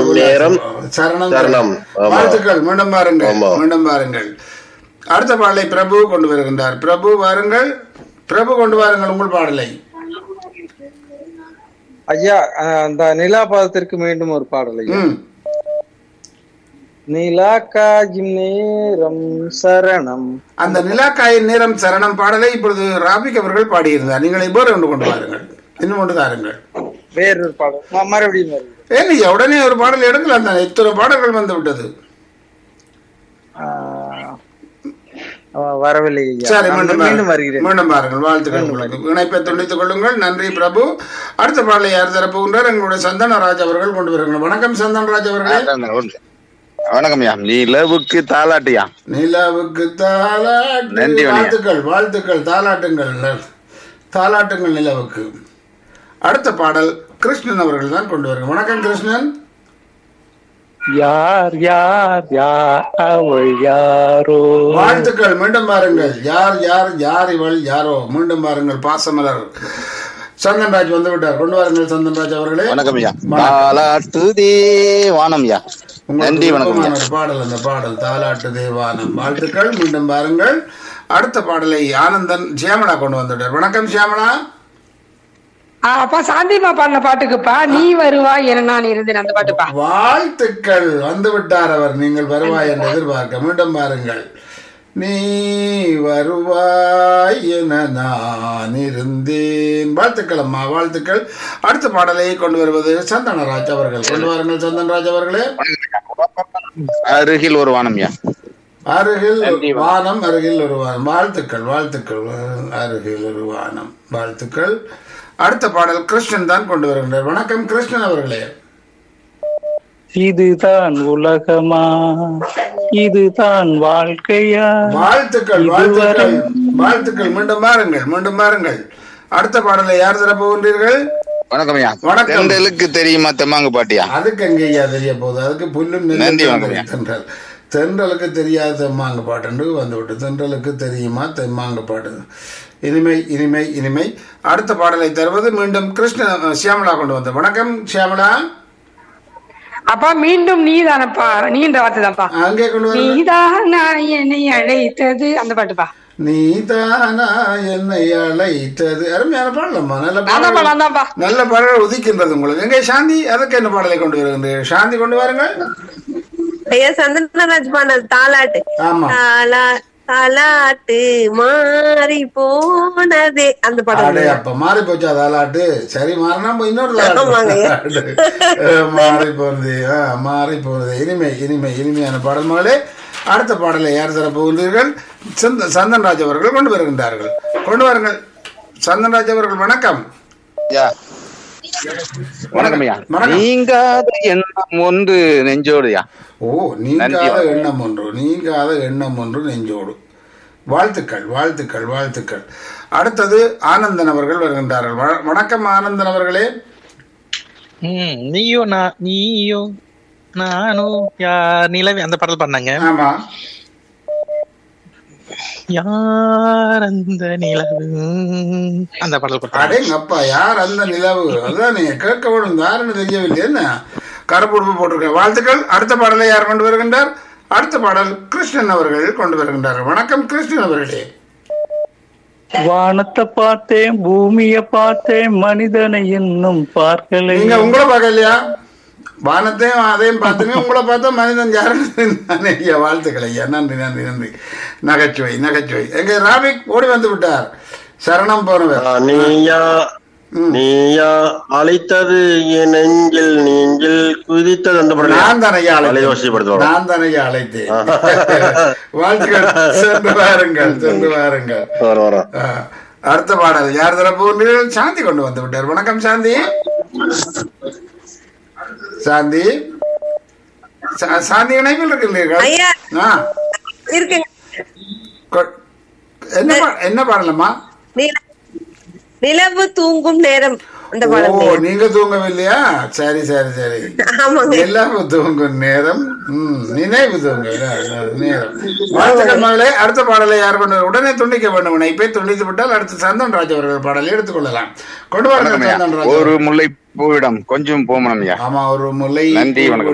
நேரம் சரணம் சரணம். ஆமா. வாழ்த்துக்கள் மீண்டும் பாருங்கள் ஆமா. மீண்டும் பாருங்கள் அடுத்த பாடலை பிரபு கொண்டு வருகின்றார் பிரபு வாருங்கள் பிரபு கொண்டு வாருங்கள் உங்கள் பாடலை ஐயா அஹ், அந்த நிலா பாதத்திற்கு மீண்டும் ஒரு பாடல் ஐயா ம் நிலா காயும் நேரம் சரணம் அந்த நிலாக்காயின் நேரம் சரணம் பாடலை இப்பொழுது ராபிக் அவர்கள் பாடியிருந்தார் நீங்கள் இப்போ ஒன்று கொண்டு வாருங்கள் இன்னும் ஒன்று தாருங்கள் வேறொரு பாடல் ம- மறுபடியும் மறுபடியும். ஏன் உடனே ஒரு பாடல் எடுக்கலாம் தானே இத்தனை பாடல்கள் வந்து விட்டது ஆஹ், அஹ், வரவில்லை ஐயா சரி நான் மீண்டும் மீண்டும் பாருங்கள். வருகிறேன் மீண்டும் பாருங்கள் வாழ்த்துக்கள் உங்களுக்கு இணைப்பை துண்டித்துக் கொள்ளுங்கள் நன்றி பிரபு அடுத்த பாடலை யார் தரப்புகின்றார் எங்களுடைய சந்தனராஜ் அவர்கள் கொண்டு வருகிறார் வணக்கம் சந்தனராஜ் அவர்களே வணக்கம் யா நிலவுக்கு தாலாட்டியா நிலாவுக்கு தாலாட்டு நன்றி, வணக்கம். வாழ்த்துக்கள் வாழ்த்துக்கள் தாலாட்டுங்கள் தாலாட்டுங்கள் நிலவுக்கு அடுத்த பாடல் கிருஷ்ணன் அவர்கள் தான் கொண்டு வருகிறார் வணக்கம் கிருஷ்ணன் யார் யார் யார் அவள் யாரோ வாழ்த்துக்கள் மீண்டும் பாருங்கள் யார் யார் யார் இவள் யாரோ மீண்டும் பாருங்கள் பாசமலர் சந்தன்ராஜ் வந்து விட்டார் கொண்டு வாருங்கள் சந்தன்ராஜ் அவர்களே வணக்கம் ஐயா வணக்கம். தாலாட்டுதே வானம் யா நன்றி உங்களுக்கு வணக்கம் விருப்பமான ஐயா ஒரு பாடல் அந்த பாடல் தாலாட்டு தேவானம் வாழ்த்துக்கள் மீண்டும் பாருங்கள் அடுத்த பாடலை ஆனந்தன் சியாமலா கொண்டு வந்துட்டார் வணக்கம் சியாமலா ஆ, அப்பா சாந்திமா பாடின பாட்டுக்குப்பா நீ வருவாய் என நான் இருந்தேன் அந்த பாட்டுப்பா வாழ்த்துக்கள் வந்து விட்டார் அவர் நீங்கள் வருவாய் என்று எதிர்பார்க்க மீண்டும் பாருங்கள் நீ வருவாய் என நான் இருந்தேன் வாழ்த்துக்கள் அம்மா வாழ்த்துக்கள் அடுத்த பாடலை கொண்டு வருவது சந்தனராஜ் அவர்கள் கொண்டு வாருங்கள் சந்தனராஜ் அவர்களே அருகில் ஒரு வானம் யா அருகில் வானம் அருகில் ஒரு வானம் வாழ்த்துக்கள் வாழ்த்துக்கள் அருகில் ஒரு வானம் வாழ்த்துக்கள் அடுத்த பாடல் கிருஷ்ணன் தான் கொண்டு வருகின்றார் வணக்கம் கிருஷ்ணன் அவர்களே இதுதான் உலகமா இதுதான் வாழ்க்கையா வாழ்த்துக்கள் வாழ்த்துக்கள் வாழ்த்துக்கள் மீண்டும் பாருங்கள் மீண்டும் பாருங்கள் அடுத்த பாடலை யார் தர போகின்றீர்கள் வணக்கம் ஐயா வணக்கம். தெண்டலுக்கு தெரியுமா தெம்மாங்கு பாட்டியா அதுக்கு எங்கேயா தெரிய போகுது அதுக்கு புல்லும் நெல்லும் நன்றி, தான் வணக்கம். தென்றல் தென்றலுக்கு தெரியாத தெம்மாங்க பாட்டு வந்து விட்டு தென்றலுக்கு தெரியுமா தெம்மாங்க பாட்டு இனிமை இனிமை இனிமை அடுத்த பாடலை தருவது மீண்டும் கிருஷ்ண சியாமலா கொண்டு வந்த வணக்கம் சியாமலா அப்பா மீண்டும் நீ தானப்பா நீன்ற வார்த்தை தான்ப்பா அங்கே கொண்டு வர நீதானா என்னை அழைத்தது அந்த பாட்டுப்பா நீதானா என்னை அழைத்தது அருமையான பாடலம்மா நல்ல நான் தான் பாடல் தான்ப்பா நல்ல பாடல் உதிக்கின்றது உங்களுக்கு எங்கே சாந்தி அதுக்கு என்ன பாடலை கொண்டு வருகின்றீர்கள் சாந்தி கொண்டு வாருங்கள் ஐயா சந்தனராஜ் பாடல் தாலாட்டு ஆமா தாலா தாலாட்டு மாறி போனதே அந்த அடே பாடல் அப்ப மாறி போச்சு அதாலாட்டு சரி மாறினா இப்ப இன்னொரு ஆமாங்க. தாலாட்டு அஹ், மாறி போனது ஆ, மாறி போனது இனிமை இனிமை இனிமையான பாடல் மகளே அடுத்த பாடலை யார் தர போகின்றீர்கள் சந்த சந்தன்ராஜ் அவர்கள் கொண்டு வருகின்றார்கள் கொண்டு வாருங்கள் சந்தன்ராஜ் அவர்கள் வணக்கம் யா வணக்கம் ஐயா வணக்கம். நீங்காத எண்ணம் ஒன்று நெஞ்சோடுயா ஓ நீங்காத நன்றி. எண்ணம் ஒன்று நீங்காத எண்ணம் ஒன்று நெஞ்சோடு வாழ்த்துக்கள் வாழ்த்துக்கள் வாழ்த்துக்கள் அடுத்தது ஆனந்தன் அவர்கள் வருகின்றார்கள் வ- வணக்கம் ஆனந்தன் அவர்களே ம், நீயோ நான் நீயோ நானோ யார் நிலவே அந்த பாடல் பண்ணாங்க ஆமா யார் அந்த நிலவு அந்த பாடல் பண்ணாங்க அடேங்கப்பா யார் அந்த நிலவு அதான் நீங்க கேட்க விடும் யாருன்னு தெரியவில்லை என்ன கருப்புடுப்பு போட்டிருக்க வாழ்த்துக்கள் அடுத்த பாடலை யார் கொண்டு வருகின்றார் அடுத்த பாடல் கிருஷ்ணன் அவர்கள் கொண்டு வருகின்றார் வணக்கம் கிருஷ்ணன் அவர்களே வானத்தை பார்த்தேன் பூமிய பார்த்தேன் மனிதனை இன்னும் பார்க்கலை நீங்க உங்களை பார்க்கலையா வானத்தையும் அதையும் பார்த்துங்க உங்களை பார்த்தா மனிதன் யாருன்னு நானே ஐயா வாழ்த்துக்கள் ஐயா நன்றி நன்றி நன்றி நகைச்சுவை நகைச்சுவை எங்க ராபிக் ஓடி வந்து விட்டார் சரணம் போனவர் நீயா நீயா அழைத்தது என் நெஞ்சில் நீங்கில் குதித்தது அந்த பாடல் நான் தானையா பழைய அழைத்தேன் யோசிப்படுத்துவோம் நான் தானையா அழைத்தேன் வாழ்த்துக்கள் சென்று வாருங்கள் சென்று வாருங்கள் வரும் வரும் ஆ, அடுத்த பாடல் யார் தரப்போகிறீர்கள் சாந்தி கொண்டு வந்து விட்டார் வணக்கம் சாந்தி சாந்தி சா- சாந்தி இணைப்பில் இருக்கின்றீர்கள் ஐயா. ஆ, இருக்குங்க கொ- என்ன பா- என்ன பாடலம்மா நில- நிலவு தூங்கும் நேரம் அந்த ஓ பாடல் நீங்க தூங்கவில்லையா சரி சரி சரி ஆமாங்க நிலவு தூங்கும் நேரம் ம், நினைவு தூங்க நேரம் வாழ்த்துக்கள் மகளே அடுத்த பாடலை யார் கொண்டு வர- உடனே துண்டிக்க வேண்டும் இணைப்பை துண்டித்து விட்டால் அடுத்து சந்தன் ராஜ் அவர்கள் பாடலை எடுத்துக்கொள்ளலாம் கொண்டு வணக்கம் வாருங்கள் ஐயா சந்தன் ராஜ் ஒரு அவர்கள். முல்லை பூவிடம் கொஞ்சம் போமனம் ஐயா ஆமா ஒரு முல்லை நன்றி, வணக்கம்.